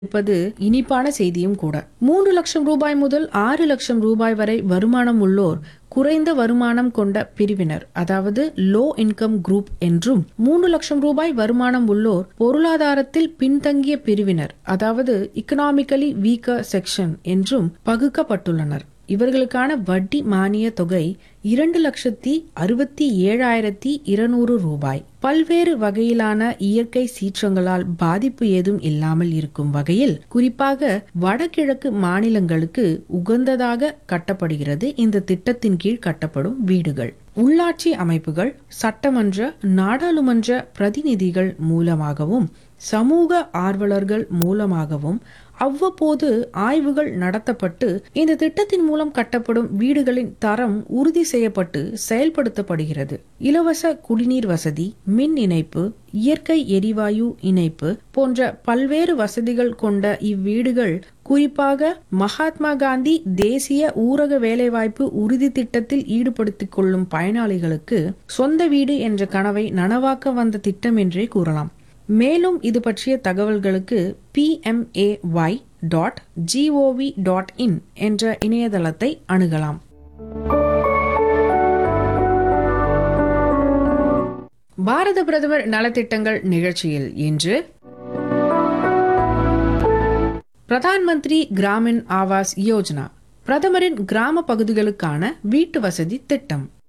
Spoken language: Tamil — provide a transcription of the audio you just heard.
இருப்பது இனிப்பான செய்தியும் கூட மூன்று லட்சம் ரூபாய் முதல் ஆறு லட்சம் ரூபாய் வரை வருமானம் உள்ளோர் குறைந்த வருமானம் கொண்ட பிரிவினர் அதாவது லோ இன்கம் குரூப் என்றும் மூன்று லட்சம் ரூபாய் வருமானம் உள்ளோர் பொருளாதாரத்தில் பின்தங்கிய பிரிவினர் அதாவது இக்கனாமிக்கலி வீக்கர் செக்ஷன் என்றும் பகுக்கப்பட்டுள்ளனர் இவர்களுக்கான வட்டி மானிய தொகை இரண்டு லட்சத்தி அறுபத்தி ஏழாயிரத்தி இருநூறு ரூபாய் பல்வேறு வகையிலான இயற்கை சீற்றங்களால் பாதிப்பு ஏதும் இல்லாமல் இருக்கும் வகையில் குறிப்பாக வடகிழக்கு மாநிலங்களுக்கு உகந்ததாக கட்டப்படுகிறது இந்த திட்டத்தின் கீழ் கட்டப்படும் வீடுகள் உள்ளாட்சி அமைப்புகள் சட்டமன்ற நாடாளுமன்ற பிரதிநிதிகள் மூலமாகவும் சமூக ஆர்வலர்கள் மூலமாகவும் அவ்வப்போது ஆய்வுகள் நடத்தப்பட்டு இந்த திட்டத்தின் மூலம் கட்டப்படும் வீடுகளின் தரம் உறுதி செய்யப்பட்டு செயல்படுத்தப்படுகிறது இலவச குடிநீர் வசதி மின் இணைப்பு இயற்கை எரிவாயு இணைப்பு போன்ற பல்வேறு வசதிகள் கொண்ட இவ்வீடுகள் குறிப்பாக மகாத்மா காந்தி தேசிய ஊரக வேலைவாய்ப்பு உறுதி திட்டத்தில் ஈடுபடுத்திக் கொள்ளும் பயனாளிகளுக்கு சொந்த வீடு என்ற கனவை நனவாக்க வந்த திட்டம் என்றே கூறலாம் மேலும் இது பற்றிய தகவல்களுக்கு PMAY dot GOV dot in என்ற இணையதளத்தை அணுகலாம் பாரத பிரதமர் நலத்திட்டங்கள் நிகழ்ச்சியில் இன்று பிரதான் மந்திரி கிராமின் ஆவாஸ் யோஜனா பிரதமரின் கிராம பகுதிகளுக்கான வீட்டு வசதி திட்டம்